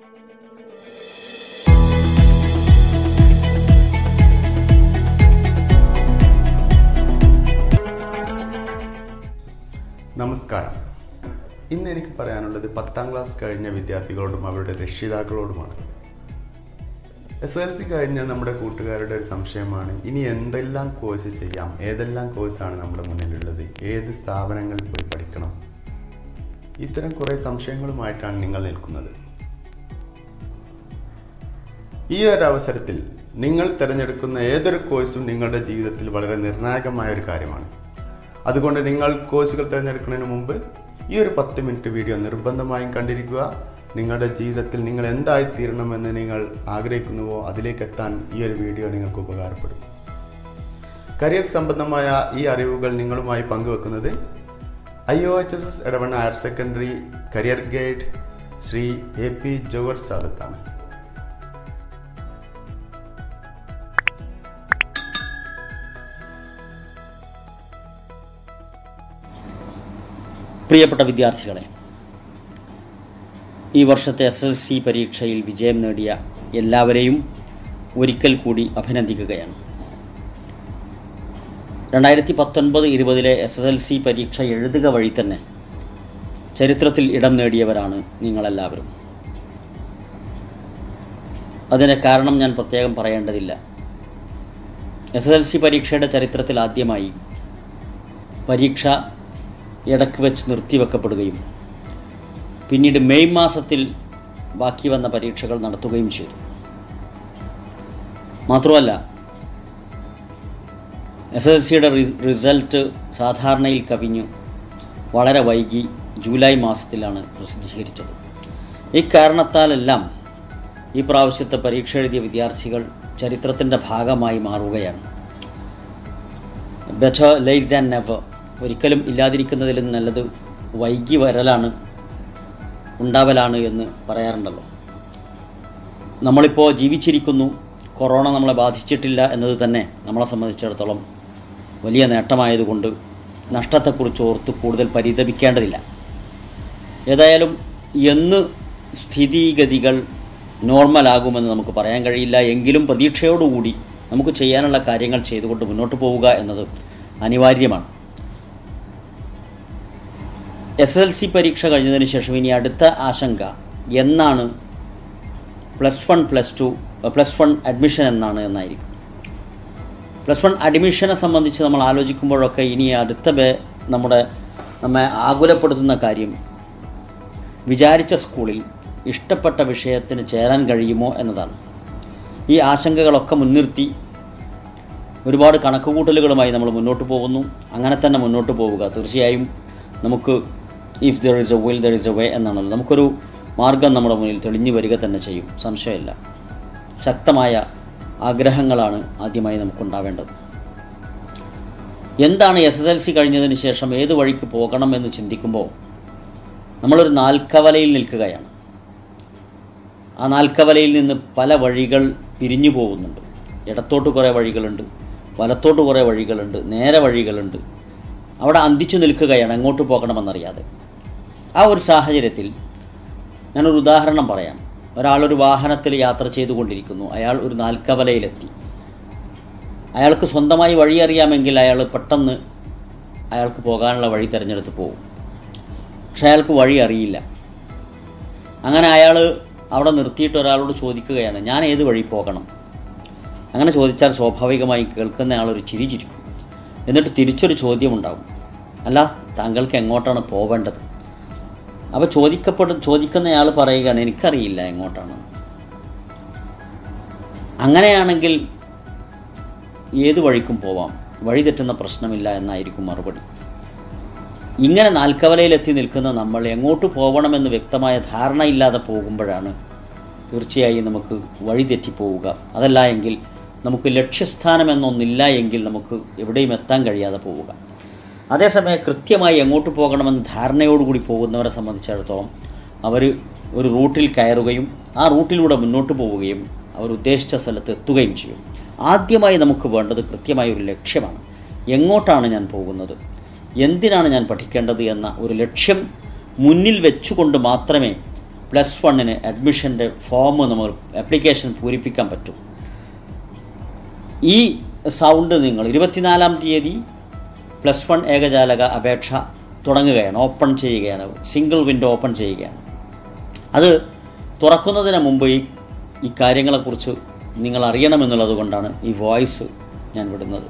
നമസ്കാരം ഇന്ന് എനിക്ക് പറയാനുള്ളത് പത്താം ക്ലാസ് കഴിഞ്ഞ വിദ്യാർത്ഥികളോടും അവരുടെ രക്ഷിതാക്കളോടുമാണ് എസ് എൽ സി കഴിഞ്ഞ നമ്മുടെ കൂട്ടുകാരുടെ ഒരു സംശയമാണ് ഇനി എന്തെല്ലാം കോഴ്സ് ചെയ്യാം ഏതെല്ലാം കോഴ്സാണ് നമ്മുടെ മുന്നിലുള്ളത് ഏത് സ്ഥാപനങ്ങളിൽ പോയി പഠിക്കണം ഇത്തരം കുറേ സംശയങ്ങളുമായിട്ടാണ് നിങ്ങൾ നിൽക്കുന്നത് ഈ ഒരു അവസരത്തിൽ നിങ്ങൾ തിരഞ്ഞെടുക്കുന്ന ഏതൊരു കോഴ്സും നിങ്ങളുടെ ജീവിതത്തിൽ വളരെ നിർണായകമായ ഒരു കാര്യമാണ് അതുകൊണ്ട് നിങ്ങൾ കോഴ്സുകൾ തിരഞ്ഞെടുക്കുന്നതിന് മുമ്പ് ഈ ഒരു പത്ത് മിനിറ്റ് വീഡിയോ നിർബന്ധമായും കണ്ടിരിക്കുക നിങ്ങളുടെ ജീവിതത്തിൽ നിങ്ങൾ എന്തായിത്തീരണമെന്ന് നിങ്ങൾ ആഗ്രഹിക്കുന്നുവോ അതിലേക്ക് എത്താൻ ഈ ഒരു വീഡിയോ നിങ്ങൾക്ക് ഉപകാരപ്പെടും കരിയർ സംബന്ധമായ ഈ അറിവുകൾ നിങ്ങളുമായി പങ്കുവെക്കുന്നത് I O H S S Edavanna higher secondary career guide Shri A P Jowar സാദത്താണ് പ്രിയപ്പെട്ട വിദ്യാർത്ഥികളെ ഈ വർഷത്തെ എസ് എൽ സി പരീക്ഷയിൽ വിജയം നേടിയ എല്ലാവരെയും ഒരിക്കൽ കൂടി അഭിനന്ദിക്കുകയാണ് രണ്ടായിരത്തി പത്തൊൻപത് ഇരുപതിലെ എസ് എസ് എൽ സി പരീക്ഷ എഴുതുക വഴി തന്നെ ചരിത്രത്തിൽ ഇടം നേടിയവരാണ് നിങ്ങളെല്ലാവരും അതിന് കാരണം ഞാൻ പ്രത്യേകം പറയേണ്ടതില്ല എസ് എസ് എൽ സി പരീക്ഷയുടെ ചരിത്രത്തിൽ ആദ്യമായി പരീക്ഷ ഇടയ്ക്ക് വെച്ച് നിർത്തിവെക്കപ്പെടുകയും പിന്നീട് മെയ് മാസത്തിൽ ബാക്കി വന്ന പരീക്ഷകൾ നടത്തുകയും ചെയ്തു മാത്രമല്ല എസ് എസ് സിയുടെ റിസൾട്ട് സാധാരണയിൽ കവിഞ്ഞു വളരെ വൈകി ജൂലൈ മാസത്തിലാണ് പ്രസിദ്ധീകരിച്ചത് ഇക്കാരണത്താലെല്ലാം ഈ പ്രാവശ്യത്തെ പരീക്ഷ എഴുതിയ വിദ്യാർത്ഥികൾ ചരിത്രത്തിൻ്റെ ഭാഗമായി മാറുകയാണ് ബെറ്റർ ലേറ്റ് ദാൻ നെവർ ഒരിക്കലും ഇല്ലാതിരിക്കുന്നതിലും നല്ലത് വൈകി വരലാണ് ഉണ്ടാവലാണ് എന്ന് പറയാറുണ്ടല്ലോ നമ്മളിപ്പോൾ ജീവിച്ചിരിക്കുന്നു കൊറോണ നമ്മളെ ബാധിച്ചിട്ടില്ല എന്നത് തന്നെ നമ്മളെ സംബന്ധിച്ചിടത്തോളം വലിയ നേട്ടമായതുകൊണ്ട് നഷ്ടത്തെക്കുറിച്ച് ഓർത്ത് കൂടുതൽ പരിതപിക്കേണ്ടതില്ല ഏതായാലും എന്ന് സ്ഥിതിഗതികൾ നോർമലാകുമെന്ന് നമുക്ക് പറയാൻ കഴിയില്ല എങ്കിലും പ്രതീക്ഷയോടുകൂടി നമുക്ക് ചെയ്യാനുള്ള കാര്യങ്ങൾ ചെയ്തുകൊണ്ട് മുന്നോട്ട് പോവുക എന്നത് അനിവാര്യമാണ് എസ് എൽ സി പരീക്ഷ കഴിഞ്ഞതിന് ശേഷം ഇനി അടുത്ത ആശങ്ക എന്നാണ് plus one plus two plus one admission എന്നാണ് എന്നായിരിക്കും പ്ലസ് വൺ അഡ്മിഷനെ സംബന്ധിച്ച് നമ്മൾ ആലോചിക്കുമ്പോഴൊക്കെ ഇനി അടുത്ത ബേ നമ്മുടെ നമ്മെ ആകുലപ്പെടുത്തുന്ന കാര്യം വിചാരിച്ച സ്കൂളിൽ ഇഷ്ടപ്പെട്ട വിഷയത്തിന് ചേരാൻ കഴിയുമോ എന്നതാണ് ഈ ആശങ്കകളൊക്കെ മുൻനിർത്തി ഒരുപാട് കണക്കുകൂട്ടലുകളുമായി നമ്മൾ മുന്നോട്ട് പോകുന്നു അങ്ങനെ തന്നെ മുന്നോട്ട് പോവുക തീർച്ചയായും നമുക്ക് if there is a will there is a way എന്നാണല്ലോ നമുക്കൊരു മാർഗം നമ്മുടെ മുന്നിൽ തെളിഞ്ഞു വരിക തന്നെ ചെയ്യും സംശയമില്ല ശക്തമായ ആഗ്രഹങ്ങളാണ് ആദ്യമായി നമുക്കുണ്ടാവേണ്ടത് എന്താണ് എസ് എസ് എൽ സി കഴിഞ്ഞതിന് ശേഷം ഏത് വഴിക്ക് പോകണം എന്ന് ചിന്തിക്കുമ്പോൾ നമ്മളൊരു നാൽക്കവലയിൽ നിൽക്കുകയാണ് ആ നാൽക്കവലയിൽ നിന്ന് പല വഴികൾ പിരിഞ്ഞു പോകുന്നുണ്ട് ഇടത്തോട്ട് കുറേ വഴികളുണ്ട് വലത്തോട്ട് കുറേ വഴികളുണ്ട് നേരെ വഴികളുണ്ട് അവിടെ അന്തിച്ചു നിൽക്കുകയാണ് എങ്ങോട്ട് പോകണമെന്നറിയാതെ ആ ഒരു സാഹചര്യത്തിൽ ഞാനൊരു ഉദാഹരണം പറയാം ഒരാളൊരു വാഹനത്തിൽ യാത്ര ചെയ്തുകൊണ്ടിരിക്കുന്നു അയാൾ ഒരു നാൽക്കവലയിലെത്തി അയാൾക്ക് സ്വന്തമായി വഴി അറിയാമെങ്കിൽ അയാൾ പെട്ടെന്ന് അയാൾക്ക് പോകാനുള്ള വഴി തിരഞ്ഞെടുത്ത് പോകും പക്ഷെ അയാൾക്ക് വഴി അറിയില്ല അങ്ങനെ അയാൾ അവിടെ നിർത്തിയിട്ട് ഒരാളോട് ചോദിക്കുകയാണ് ഞാൻ ഏത് വഴി പോകണം അങ്ങനെ ചോദിച്ചാൽ സ്വാഭാവികമായി കേൾക്കുന്ന ആളൊരു ചിരി ചിരിക്കും എന്നിട്ട് തിരിച്ചൊരു ചോദ്യമുണ്ടാകും അല്ല താങ്കൾക്ക് എങ്ങോട്ടാണ് പോവേണ്ടത് അപ്പോൾ ചോദിക്കപ്പെടും ചോദിക്കുന്നയാൾ പറയുകയാണ് എനിക്കറിയില്ല എങ്ങോട്ടാണ് അങ്ങനെയാണെങ്കിൽ ഏത് വഴിക്കും പോവാം വഴി തെറ്റുന്ന പ്രശ്നമില്ല എന്നായിരിക്കും മറുപടി ഇങ്ങനെ നാൽക്കവലയിലെത്തി നിൽക്കുന്ന നമ്മൾ എങ്ങോട്ട് പോകണമെന്ന് വ്യക്തമായ ധാരണയില്ലാതെ പോകുമ്പോഴാണ് തീർച്ചയായും നമുക്ക് വഴി തെറ്റിപ്പോവുക അതല്ല എങ്കിൽ നമുക്ക് ലക്ഷ്യസ്ഥാനം എന്നൊന്നില്ല എങ്കിൽ നമുക്ക് എവിടെയും എത്താൻ കഴിയാതെ പോവുക അതേസമയം കൃത്യമായി എങ്ങോട്ട് പോകണമെന്ന് ധാരണയോടുകൂടി പോകുന്നവരെ സംബന്ധിച്ചിടത്തോളം അവർ ഒരു റൂട്ടിൽ കയറുകയും ആ റൂട്ടിലൂടെ മുന്നോട്ട് പോവുകയും അവർ ഉദ്ദേശിച്ച സ്ഥലത്ത് എത്തുകയും ചെയ്യും ആദ്യമായി നമുക്ക് വേണ്ടത് കൃത്യമായ ഒരു ലക്ഷ്യമാണ് എങ്ങോട്ടാണ് ഞാൻ പോകുന്നത് എന്തിനാണ് ഞാൻ പഠിക്കേണ്ടത് എന്ന ഒരു ലക്ഷ്യം മുന്നിൽ വെച്ചുകൊണ്ട് മാത്രമേ പ്ലസ് വണ്ണിന് അഡ്മിഷൻ്റെ ഫോം നമ്മൾ ആപ്ലിക്കേഷൻ പൂരിപ്പിക്കാൻ പറ്റും ഈ സൗണ്ട് നിങ്ങൾ ഇരുപത്തിനാലാം തീയതി പ്ലസ് വൺ ഏകജാലക അപേക്ഷ തുടങ്ങുകയാണ് ഓപ്പൺ ചെയ്യുകയാണ് സിംഗിൾ വിൻഡോ ഓപ്പൺ ചെയ്യുകയാണ് അത് തുറക്കുന്നതിന് മുമ്പ് ഈ ഈ കാര്യങ്ങളെക്കുറിച്ച് നിങ്ങൾ അറിയണമെന്നുള്ളത് കൊണ്ടാണ് ഈ വോയിസ് ഞാൻ വിടുന്നത്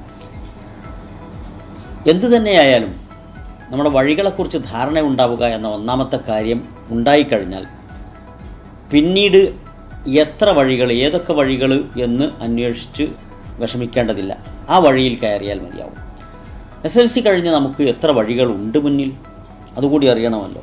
എന്തു തന്നെയായാലും നമ്മുടെ വഴികളെക്കുറിച്ച് ധാരണ ഉണ്ടാവുക എന്ന ഒന്നാമത്തെ കാര്യം ഉണ്ടായിക്കഴിഞ്ഞാൽ പിന്നീട് എത്ര വഴികൾ ഏതൊക്കെ വഴികൾ എന്ന് അന്വേഷിച്ച് വിഷമിക്കേണ്ടതില്ല ആ വഴിയിൽ കയറിയാൽ മതിയാവും എസ് എൽ സി കഴിഞ്ഞ് നമുക്ക് എത്ര വഴികൾ ഉണ്ട് മുന്നിൽ അതുകൂടി അറിയണമല്ലോ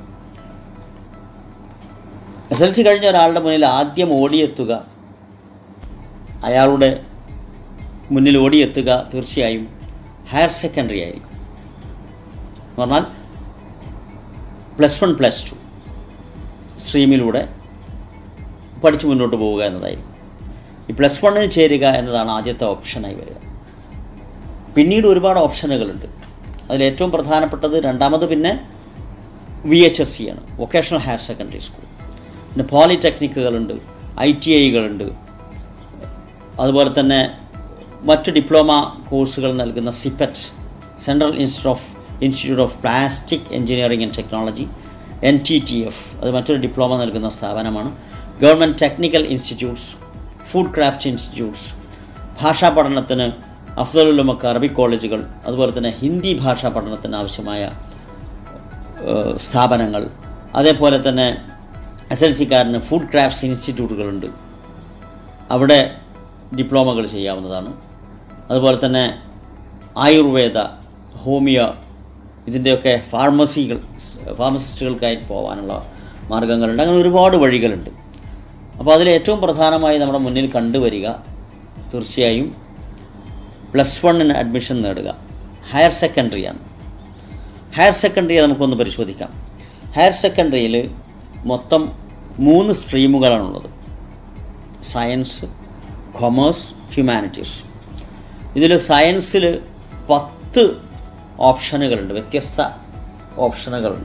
എസ് എൽ സി കഴിഞ്ഞ ഒരാളുടെ മുന്നിൽ ആദ്യം ഓടിയെത്തുക അയാളുടെ മുന്നിൽ ഓടിയെത്തുക തീർച്ചയായും ഹയർ സെക്കൻഡറി ആയിരിക്കും എന്ന് പറഞ്ഞാൽ പ്ലസ് വൺ പ്ലസ് ടു സ്ട്രീമിലൂടെ പഠിച്ച് മുന്നോട്ട് പോവുക എന്നതായിരിക്കും ഈ പ്ലസ് വണ്ണിന് ചേരുക എന്നതാണ് ആദ്യത്തെ ഓപ്ഷനായി വരിക പിന്നീട് ഒരുപാട് ഓപ്ഷനുകളുണ്ട് അതിൽ ഏറ്റവും പ്രധാനപ്പെട്ടത് രണ്ടാമത് പിന്നെ വി എച്ച് എസ് സി ആണ് വൊക്കേഷണൽ ഹയർ സെക്കൻഡറി സ്കൂൾ പിന്നെ പോളിടെക്നിക്കുകളുണ്ട് ഐ ടി ഐകളുണ്ട് അതുപോലെ തന്നെ മറ്റ് ഡിപ്ലോമ കോഴ്സുകൾ നൽകുന്ന CIPET central institute of institute of plastic engineering and technology N T T F അത് മറ്റൊരു ഡിപ്ലോമ നൽകുന്ന സ്ഥാപനമാണ് government technical institutes food craft institutes ഭാഷാ പഠനത്തിന് അഫ്ദലുലമക്ക് അറബിക് കോളേജുകൾ അതുപോലെ തന്നെ ഹിന്ദി ഭാഷാ പഠനത്തിന് ആവശ്യമായ ഏഹ്, സ്ഥാപനങ്ങൾ അതേപോലെ തന്നെ എസ് എൽ സിക്കാരന് ഫുഡ് ക്രാഫ്റ്റ്സ് ഇൻസ്റ്റിറ്റ്യൂട്ടുകളുണ്ട് അവിടെ ഡിപ്ലോമകൾ ചെയ്യാവുന്നതാണ് അതുപോലെ തന്നെ ആയുർവേദ ഹോമിയോ ഇതിൻ്റെയൊക്കെ ഫാർമസികൾ ഫാർമസിസ്റ്റുകൾക്കായി പോകാനുള്ള മാർഗങ്ങളുണ്ട് അങ്ങനെ ഒരുപാട് വഴികളുണ്ട് അപ്പോൾ അതിൽ ഏറ്റവും പ്രധാനമായി നമ്മുടെ മുന്നിൽ കണ്ടുവരിക തീർച്ചയായും പ്ലസ് വണ്ണിന് അഡ്മിഷൻ നേടുക ഹയർ സെക്കൻഡറിയാണ് ഹയർ സെക്കൻഡറി നമുക്കൊന്ന് പരിശോധിക്കാം ഹയർ സെക്കൻഡറിയിൽ മൊത്തം മൂന്ന് സ്ട്രീമുകളാണുള്ളത് സയൻസ് കൊമേഴ്സ് ഹ്യൂമാനിറ്റീസ് ഇതിൽ സയൻസിൽ പത്ത് ഓപ്ഷനുകളുണ്ട് വ്യത്യസ്ത ഓപ്ഷനുകളുണ്ട്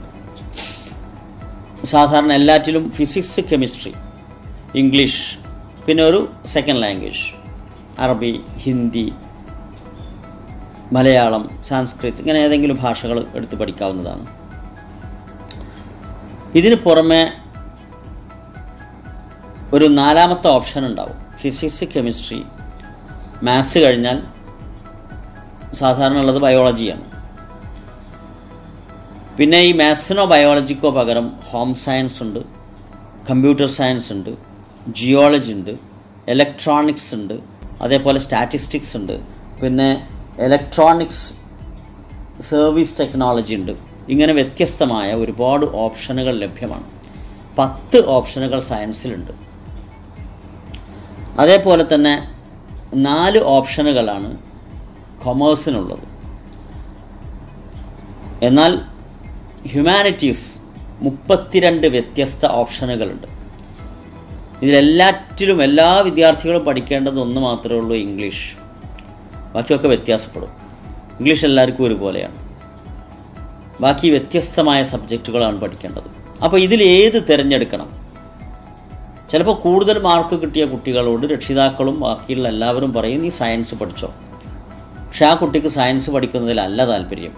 സാധാരണ എല്ലാറ്റിലും ഫിസിക്സ് കെമിസ്ട്രി ഇംഗ്ലീഷ് പിന്നെ ഒരു സെക്കൻഡ് ലാംഗ്വേജ് അറബി ഹിന്ദി മലയാളം സാൻസ്ക്രിറ്റ് ഇങ്ങനെ ഏതെങ്കിലും ഭാഷകൾ എടുത്ത് പഠിക്കാവുന്നതാണ് ഇതിന് പുറമെ ഒരു നാലാമത്തെ ഓപ്ഷൻ ഉണ്ടാവും ഫിസിക്സ് കെമിസ്ട്രി മാത്സ് കഴിഞ്ഞാൽ സാധാരണ ഉള്ളത് ബയോളജിയാണ് പിന്നെ ഈ മാത്സിനോ ബയോളജിക്കോ പകരം ഹോം സയൻസ് ഉണ്ട് കമ്പ്യൂട്ടർ സയൻസ് ഉണ്ട് ജിയോളജി ഉണ്ട് ഇലക്ട്രോണിക്സ് ഉണ്ട് അതേപോലെ സ്റ്റാറ്റിസ്റ്റിക്സ് ഉണ്ട് പിന്നെ ഇലക്ട്രോണിക്സ് സർവീസ് ടെക്നോളജി ഉണ്ട് ഇങ്ങനെ വ്യത്യസ്തമായ ഒരുപാട് ഓപ്ഷനുകൾ ലഭ്യമാണ് പത്ത് ഓപ്ഷനുകൾ സയൻസിലുണ്ട് അതേപോലെ തന്നെ നാല് ഓപ്ഷനുകളാണ് കൊമേഴ്സിനുള്ളത് എന്നാൽ ഹ്യൂമാനിറ്റീസ് മുപ്പത്തിരണ്ട് വ്യത്യസ്ത ഓപ്ഷനുകളുണ്ട് ഇതിലെല്ലാറ്റിലും എല്ലാ വിദ്യാർത്ഥികളും പഠിക്കേണ്ടത് ഒന്ന് മാത്രമേ ഉള്ളൂ ഇംഗ്ലീഷ് ബാക്കിയൊക്കെ വ്യത്യാസപ്പെടും ഇംഗ്ലീഷ് എല്ലാവർക്കും ഒരുപോലെയാണ് ബാക്കി വ്യത്യസ്തമായ സബ്ജക്റ്റുകളാണ് പഠിക്കേണ്ടത് അപ്പോൾ ഇതിൽ ഏത് തിരഞ്ഞെടുക്കണം ചിലപ്പോൾ കൂടുതൽ മാർക്ക് കിട്ടിയ കുട്ടികളോട് രക്ഷിതാക്കളും ബാക്കിയുള്ള എല്ലാവരും പറയും നീ സയൻസ് പഠിച്ചോ പക്ഷെ ആ കുട്ടിക്ക് സയൻസ് പഠിക്കുന്നതിലല്ല താല്പര്യം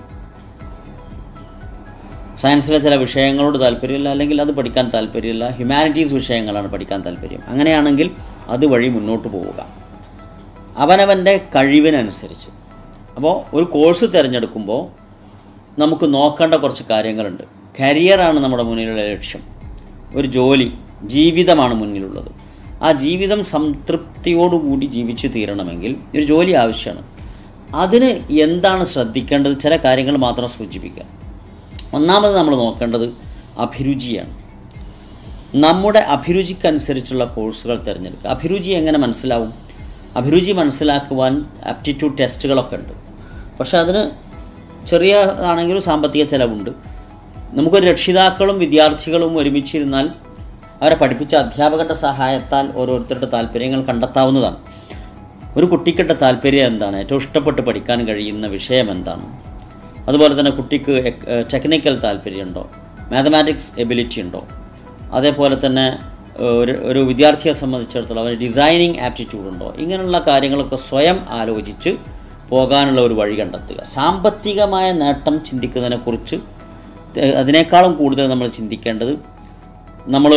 സയൻസിലെ ചില വിഷയങ്ങളോട് താല്പര്യമില്ല അല്ലെങ്കിൽ അത് പഠിക്കാൻ താല്പര്യമില്ല ഹ്യൂമാനിറ്റീസ് വിഷയങ്ങളാണ് പഠിക്കാൻ താല്പര്യം അങ്ങനെയാണെങ്കിൽ അതുവഴി മുന്നോട്ട് പോവുക അവനവൻ്റെ കഴിവിനനുസരിച്ച് അപ്പോൾ ഒരു കോഴ്സ് തിരഞ്ഞെടുക്കുമ്പോൾ നമുക്ക് നോക്കേണ്ട കുറച്ച് കാര്യങ്ങളുണ്ട് കരിയറാണ് നമ്മുടെ മുന്നിലുള്ള ലക്ഷ്യം ഒരു ജോലി ജീവിതമാണ് മുന്നിലുള്ളത് ആ ജീവിതം സംതൃപ്തിയോടുകൂടി ജീവിച്ചു തീരണമെങ്കിൽ ഒരു ജോലി ആവശ്യമാണ് അതിന് എന്താണ് ശ്രദ്ധിക്കേണ്ടത് ചില കാര്യങ്ങൾ മാത്രം സൂചിപ്പിക്കുക ഒന്നാമത് നമ്മൾ നോക്കേണ്ടത് അഭിരുചിയാണ് നമ്മുടെ അഭിരുചിക്കനുസരിച്ചുള്ള കോഴ്സുകൾ തിരഞ്ഞെടുക്കുക അഭിരുചി എങ്ങനെ മനസ്സിലാവും അഭിരുചി മനസ്സിലാക്കുവാൻ ആപ്റ്റിറ്റ്യൂഡ് ടെസ്റ്റുകളൊക്കെ ഉണ്ട് പക്ഷെ അതിന് ചെറിയതാണെങ്കിലും സാമ്പത്തിക ചിലവുണ്ട് നമുക്കൊരു രക്ഷിതാക്കളും വിദ്യാർത്ഥികളും ഒരുമിച്ചിരുന്നാൽ അവരെ പഠിപ്പിച്ച അധ്യാപകരുടെ സഹായത്താൽ ഓരോരുത്തരുടെ താല്പര്യങ്ങൾ കണ്ടെത്താവുന്നതാണ് ഒരു കുട്ടിക്കിട്ട താല്പര്യം എന്താണ് ഏറ്റവും ഇഷ്ടപ്പെട്ട് പഠിക്കാൻ കഴിയുന്ന വിഷയം എന്താണ് അതുപോലെ തന്നെ കുട്ടിക്ക് ടെക്നിക്കൽ താല്പര്യമുണ്ടോ മാത്തമാറ്റിക്സ് എബിലിറ്റി ഉണ്ടോ അതേപോലെ തന്നെ ഏഹ്, ഒരു ഒരു വിദ്യാർത്ഥിയെ സംബന്ധിച്ചിടത്തോളം അവന് ഡിസൈനിങ് ആപ്റ്റിറ്റ്യൂഡ് ഉണ്ടോ ഇങ്ങനെയുള്ള കാര്യങ്ങളൊക്കെ സ്വയം ആലോചിച്ച് പോകാനുള്ള ഒരു വഴി കണ്ടെത്തുക സാമ്പത്തികമായ നേട്ടം ചിന്തിക്കുന്നതിനെക്കുറിച്ച് തെ- അതിനേക്കാളും കൂടുതൽ നമ്മൾ ചിന്തിക്കേണ്ടത് നമ്മൾ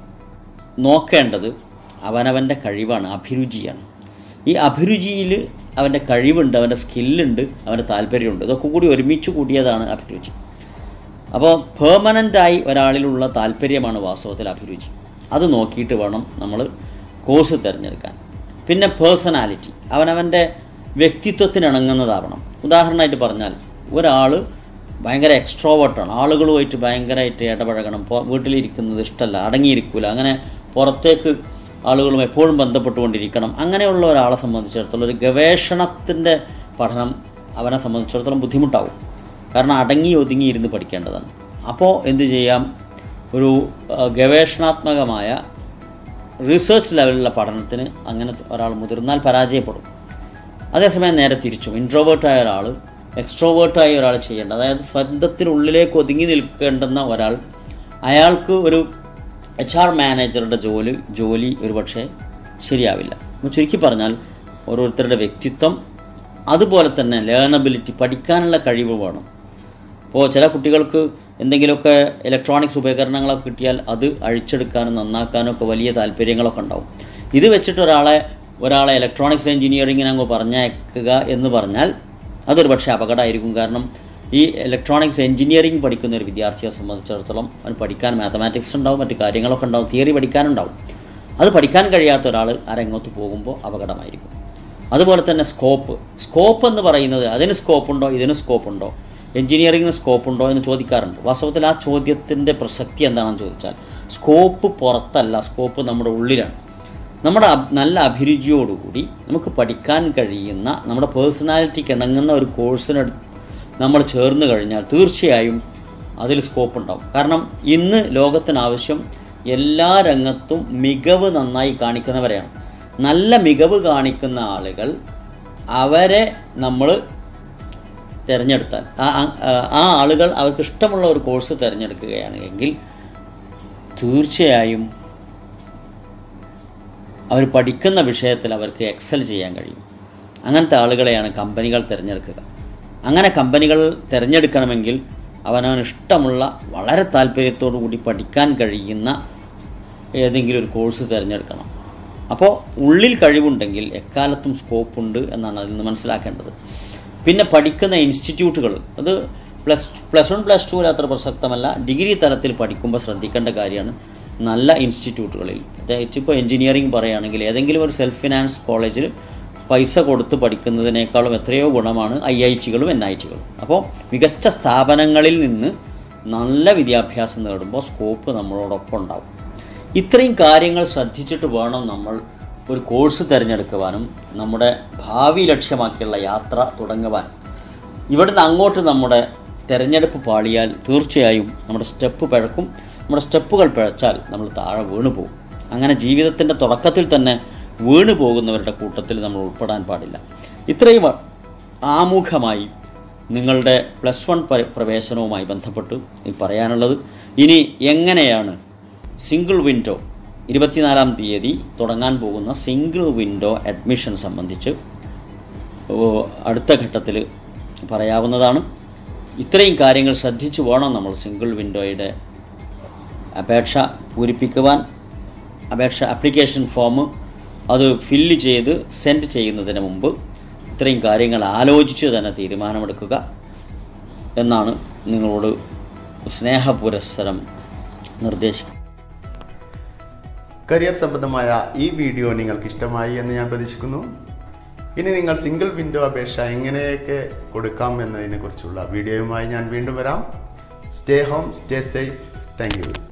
നോക്കേണ്ടത് അവനവൻ്റെ കഴിവാണ് അഭിരുചിയാണ് ഈ അഭിരുചിയിൽ അവൻ്റെ കഴിവുണ്ട് അവൻ്റെ സ്കില്ലുണ്ട് അവൻ്റെ താല്പര്യമുണ്ട് ഇതൊക്കെ കൂടി ഒരുമിച്ച് കൂടിയതാണ് അഭിരുചി അപ്പോൾ പെർമനൻ്റായി ഒരാളിലുള്ള താല്പര്യമാണ് വാസ്തവത്തിൽ അഭിരുചി അത് നോക്കിയിട്ട് വേണം നമ്മൾ കോഴ്സ് തിരഞ്ഞെടുക്കാൻ പിന്നെ പേഴ്സണാലിറ്റി അവനവൻ്റെ വ്യക്തിത്വത്തിനിണങ്ങുന്നതാവണം ഉദാഹരണമായിട്ട് പറഞ്ഞാൽ ഒരാൾ ഭയങ്കര എക്സ്ട്രോവേർട്ടാണ് ആളുകളുമായിട്ട് ഭയങ്കരമായിട്ട് ഇടപഴകണം ഇപ്പോൾ വീട്ടിലിരിക്കുന്നത് ഇഷ്ടമല്ല അടങ്ങിയിരിക്കില്ല അങ്ങനെ പുറത്തേക്ക് ആളുകളും എപ്പോഴും ബന്ധപ്പെട്ടുകൊണ്ടിരിക്കണം അങ്ങനെയുള്ള ഒരാളെ സംബന്ധിച്ചിടത്തോളം ഒരു ഗവേഷണത്തിൻ്റെ പഠനം അവനെ സംബന്ധിച്ചിടത്തോളം ബുദ്ധിമുട്ടാവും കാരണം അടങ്ങി ഒതുങ്ങി ഇരുന്ന് പഠിക്കേണ്ടതാണ് അപ്പോൾ എന്ത് ചെയ്യാം ഒരു ആ, ഗവേഷണാത്മകമായ റിസർച്ച് ലെവലിലുള്ള പഠനത്തിന് അങ്ങനെ ഒരാൾ മുതിർന്നാൽ പരാജയപ്പെടും അതേസമയം നേരെ തിരിച്ചും ഇൻട്രോവേർട്ടായ ഒരാൾ എക്സ്ട്രോവേർട്ടായ ഒരാൾ ചെയ്യേണ്ട അതായത് സ്വന്തത്തിനുള്ളിലേക്ക് ഒതുങ്ങി നിൽക്കേണ്ടുന്ന ഒരാൾ അയാൾക്ക് ഒരു എച്ച് ആർ മാനേജറുടെ ജോലി ജോലി ഒരു പക്ഷേ ശരിയാവില്ല അപ്പോൾ ചുരുക്കി പറഞ്ഞാൽ ഓരോരുത്തരുടെ വ്യക്തിത്വം അതുപോലെ തന്നെ ലേണബിലിറ്റി പഠിക്കാനുള്ള കഴിവ് വേണം ഇപ്പോൾ ചില കുട്ടികൾക്ക് എന്തെങ്കിലുമൊക്കെ ഇലക്ട്രോണിക്സ് ഉപകരണങ്ങളൊക്കെ കിട്ടിയാൽ അത് അഴിച്ചെടുക്കാനും നന്നാക്കാനും ഒക്കെ വലിയ താല്പര്യങ്ങളൊക്കെ ഉണ്ടാവും ഇത് വെച്ചിട്ട് ഒരാളെ ഒരാളെ ഇലക്ട്രോണിക്സ് എഞ്ചിനീയറിങ്ങിന് അങ്ങ് പറഞ്ഞയക്കുക എന്ന് പറഞ്ഞാൽ അതൊരു പക്ഷേ അപകടമായിരിക്കും കാരണം ഈ ഇലക്ട്രോണിക്സ് എഞ്ചിനീയറിംഗ് പഠിക്കുന്ന ഒരു വിദ്യാർത്ഥിയെ സംബന്ധിച്ചിടത്തോളം അവന് പഠിക്കാൻ മാത്തമാറ്റിക്സ് ഉണ്ടാവും മറ്റു കാര്യങ്ങളൊക്കെ ഉണ്ടാവും തിയറി പഠിക്കാനുണ്ടാവും അത് പഠിക്കാൻ കഴിയാത്ത ഒരാൾ ആ രംഗത്ത് പോകുമ്പോൾ അപകടമായിരിക്കും അതുപോലെ തന്നെ സ്കോപ്പ് സ്കോപ്പ് എന്ന് പറയുന്നത് അതിന് സ്കോപ്പ് ഉണ്ടോ ഇതിന് സ്കോപ്പ് ഉണ്ടോ എഞ്ചിനീയറിങ്ങിന് സ്കോപ്പ് ഉണ്ടോ എന്ന് ചോദിക്കാറുണ്ട് വാസ്തവത്തിൽ ആ ചോദ്യത്തിൻ്റെ പ്രസക്തി എന്താണെന്ന് ചോദിച്ചാൽ സ്കോപ്പ് പുറത്തല്ല സ്കോപ്പ് നമ്മുടെ ഉള്ളിലാണ് നമ്മുടെ അബ്- നല്ല അഭിരുചിയോടുകൂടി നമുക്ക് പഠിക്കാൻ കഴിയുന്ന നമ്മുടെ പേഴ്സണാലിറ്റിക്ക് ഇണങ്ങുന്ന ഒരു കോഴ്സിനെടു നമ്മൾ ചേർന്ന് കഴിഞ്ഞാൽ തീർച്ചയായും അതിൽ സ്കോപ്പ് ഉണ്ടാവും കാരണം ഇന്ന് ലോകത്തിനാവശ്യം എല്ലാ രംഗത്തും മികവ് നന്നായി കാണിക്കുന്നവരെയാണ് നല്ല മികവ് കാണിക്കുന്ന ആളുകൾ അവരെ നമ്മൾ തിരഞ്ഞെടുത്താൽ ആ ആ- ആ ആളുകൾ അവർക്ക് ഇഷ്ടമുള്ള ഒരു കോഴ്സ് തിരഞ്ഞെടുക്കുകയാണ് എങ്കിൽ തീർച്ചയായും അവർ പഠിക്കുന്ന വിഷയത്തിൽ അവർക്ക് എക്സൽ ചെയ്യാൻ കഴിയും അങ്ങനത്തെ ആളുകളെയാണ് കമ്പനികൾ തിരഞ്ഞെടുക്കുക അങ്ങനെ കമ്പനികൾ തിരഞ്ഞെടുക്കണമെങ്കിൽ അവനവന് ഇഷ്ടമുള്ള വളരെ താല്പര്യത്തോടു കൂടി പഠിക്കാൻ കഴിയുന്ന ഏതെങ്കിലും ഒരു കോഴ്സ് തിരഞ്ഞെടുക്കണം അപ്പോൾ ഉള്ളിൽ കഴിവുണ്ടെങ്കിൽ എക്കാലത്തും സ്കോപ്പുണ്ട് എന്നാണ് അതിൽ നിന്ന് മനസ്സിലാക്കേണ്ടത് പിന്നെ പഠിക്കുന്ന ഇൻസ്റ്റിറ്റ്യൂട്ടുകൾ അത് പ്ലസ് പ്ലസ് വൺ പ്ലസ് ടുവിൽ അത്ര പ്രസക്തമല്ല ഡിഗ്രി തലത്തിൽ പഠിക്കുമ്പോൾ ശ്രദ്ധിക്കേണ്ട കാര്യമാണ് നല്ല ഇൻസ്റ്റിറ്റ്യൂട്ടുകളിൽ പ്രത്യേകിച്ച് ഇപ്പോൾ എഞ്ചിനീയറിംഗ് പറയുകയാണെങ്കിൽ ഏതെങ്കിലും ഒരു സെൽഫ് ഫിനാൻസ് കോളേജിൽ പൈസ കൊടുത്ത് പഠിക്കുന്നതിനേക്കാളും എത്രയോ ഗുണമാണ് ഐ ഐ ടികളും എൻ ഐ ടികളും അപ്പോൾ മികച്ച സ്ഥാപനങ്ങളിൽ നിന്ന് നല്ല വിദ്യാഭ്യാസം നേടുമ്പോൾ സ്കോപ്പ് നമ്മളോടൊപ്പം ഉണ്ടാവും ഇത്രയും കാര്യങ്ങൾ ശ്രദ്ധിച്ചിട്ട് വേണം നമ്മൾ ഒരു കോഴ്സ് തിരഞ്ഞെടുക്കുവാനും നമ്മുടെ ഭാവി ലക്ഷ്യമാക്കിയുള്ള യാത്ര തുടങ്ങുവാനും ഇവിടുന്ന് അങ്ങോട്ട് നമ്മുടെ തിരഞ്ഞെടുപ്പ് പാളിയാൽ തീർച്ചയായും നമ്മുടെ സ്റ്റെപ്പ് പിഴക്കും നമ്മുടെ സ്റ്റെപ്പുകൾ പിഴച്ചാൽ നമ്മൾ താഴെ വീണു പോകും അങ്ങനെ ജീവിതത്തിൻ്റെ തുടക്കത്തിൽ തന്നെ വീണു പോകുന്നവരുടെ കൂട്ടത്തിൽ നമ്മൾ ഉൾപ്പെടാൻ പാടില്ല ഇത്രയും ആമുഖമായി നിങ്ങളുടെ പ്ലസ് വൺ പ്രവേശനവുമായി ബന്ധപ്പെട്ട് ഈ പറയാനുള്ളത് ഇനി എങ്ങനെയാണ് സിംഗിൾ വിൻഡോ ഇരുപത്തിനാലാം തീയതി തുടങ്ങാൻ പോകുന്ന സിംഗിൾ വിൻഡോ അഡ്മിഷൻ സംബന്ധിച്ച് ഓ, അടുത്ത ഘട്ടത്തിൽ പറയാവുന്നതാണ് ഇത്രയും കാര്യങ്ങൾ ശ്രദ്ധിച്ചു വേണം നമ്മൾ സിംഗിൾ വിൻഡോയുടെ അപേക്ഷ പൂരിപ്പിക്കുവാൻ അപേക്ഷ ആപ്ലിക്കേഷൻ ഫോം അത് ഫില്ല് ചെയ്ത് സെൻഡ് ചെയ്യുന്നതിന് മുമ്പ് ഇത്രയും കാര്യങ്ങൾ ആലോചിച്ച് തന്നെ തീരുമാനമെടുക്കുക എന്നാണ് നിങ്ങളോട് സ്നേഹപുരസ്സരം നിർദ്ദേശിക്കുന്നത് കരിയർ സംബന്ധമായ ഈ വീഡിയോ നിങ്ങൾക്ക് ഇഷ്ടമായി എന്ന് ഞാൻ പ്രതീക്ഷിക്കുന്നു ഇനി നിങ്ങൾ സിംഗിൾ വിൻഡോ അപേക്ഷ എങ്ങനെയൊക്കെ കൊടുക്കാം എന്നതിനെ കുറിച്ചുള്ള വീഡിയോയുമായി ഞാൻ വീണ്ടും വരാം stay home stay safe thank U